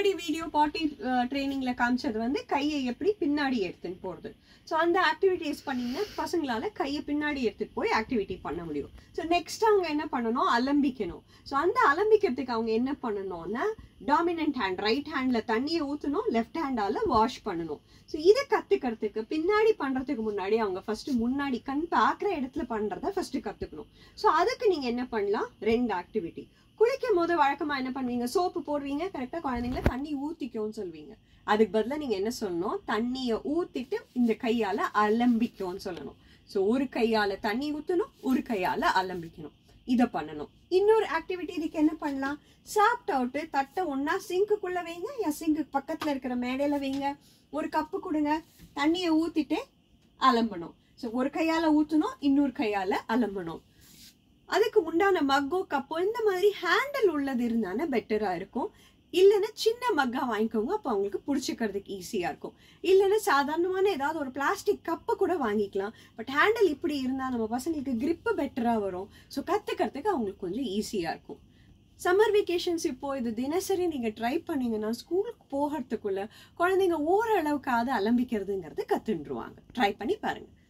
முன்னாடி வீடியோ பாட்டி ட்ரைனிங்ல காமிச்சது வந்து கையை எப்படி பின்னாடி எடுத்துன்னு போறது ஸோ அந்த ஆக்டிவிட்டிஸ் பண்ணீங்கன்னா பசங்களால கையை பின்னாடி எடுத்துட்டு போய் ஆக்டிவிட்டி பண்ண முடியும் ஸோ நெக்ஸ்ட் அவங்க என்ன பண்ணணும் அலம்பிக்கணும் ஸோ அந்த அலம்பிக்கிறதுக்கு அவங்க என்ன பண்ணணும்னா டாமினன்ட் ஹேண்ட் ரைட் ஹேண்ட்ல தண்ணியை ஊற்றணும் லெஃப்ட் ஹேண்டால வாஷ் பண்ணணும் ஸோ இதை கத்துக்கிறதுக்கு பின்னாடி பண்றதுக்கு முன்னாடி அவங்க ஃபர்ஸ்ட் முன்னாடி கண் பார்க்குற இடத்துல பண்றத ஃபர்ஸ்ட் கத்துக்கணும் ஸோ அதுக்கு நீங்க என்ன பண்ணலாம் ரெண்டு ஆக்டிவிட்டி குளிக்கும் போது வழக்கமா என்ன பண்ணுவீங்க சோப்பு போடுவீங்க கரெக்டா குழந்தைங்கள தண்ணி ஊத்திக்கோன்னு சொல்வீங்க அதுக்கு பதிலா நீங்க என்ன சொல்லணும் தண்ணியை ஊத்திட்டு இந்த கையால அலம்பிக்கோன்னு சொல்லணும் ஸோ ஒரு கையால தண்ணி ஊத்தணும் ஒரு கையால அலம்பிக்கணும் இதை பண்ணணும் இன்னொரு ஆக்டிவிட்டி இதுக்கு என்ன பண்ணலாம் சாப்பிட்டு அவுட்டு தட்டை ஒன்னா சிங்குக்குள்ள வைங்க என் சிங்கு பக்கத்துல இருக்கிற மேடையில வைங்க ஒரு கப்பு கொடுங்க தண்ணியை ஊத்திட்டு அலம்பணும் ஸோ ஒரு கையால ஊத்தணும் இன்னொரு கையால அலம்பணும் அதுக்கு உண்டான மக்கோ கப்போ இந்த மாதிரி ஹேண்டில் உள்ளது இருந்தானே பெட்டரா இருக்கும் இல்லைன்னா சின்ன மக்கா வாங்கிக்கோங்க அப்போ அவங்களுக்கு பிடிச்சிக்கிறதுக்கு ஈஸியா இருக்கும் இல்லைன்னா சாதாரணமான ஏதாவது ஒரு பிளாஸ்டிக் கப்பை கூட வாங்கிக்கலாம் பட் ஹேண்டில் இப்படி இருந்தா நம்ம பசங்களுக்கு grip பெட்டரா வரும் ஸோ கத்துக்கிறதுக்கு அவங்களுக்கு கொஞ்சம் ஈஸியா இருக்கும் சம்மர் வெக்கேஷன்ஸ் இப்போ இது தினசரி நீங்க ட்ரை பண்ணீங்கன்னா ஸ்கூலுக்கு போகிறதுக்குள்ள குழந்தைங்க ஓரளவுக்காவது அலம்பிக்கிறதுங்கிறது கத்துண்டுருவாங்க ட்ரை பண்ணி பாருங்க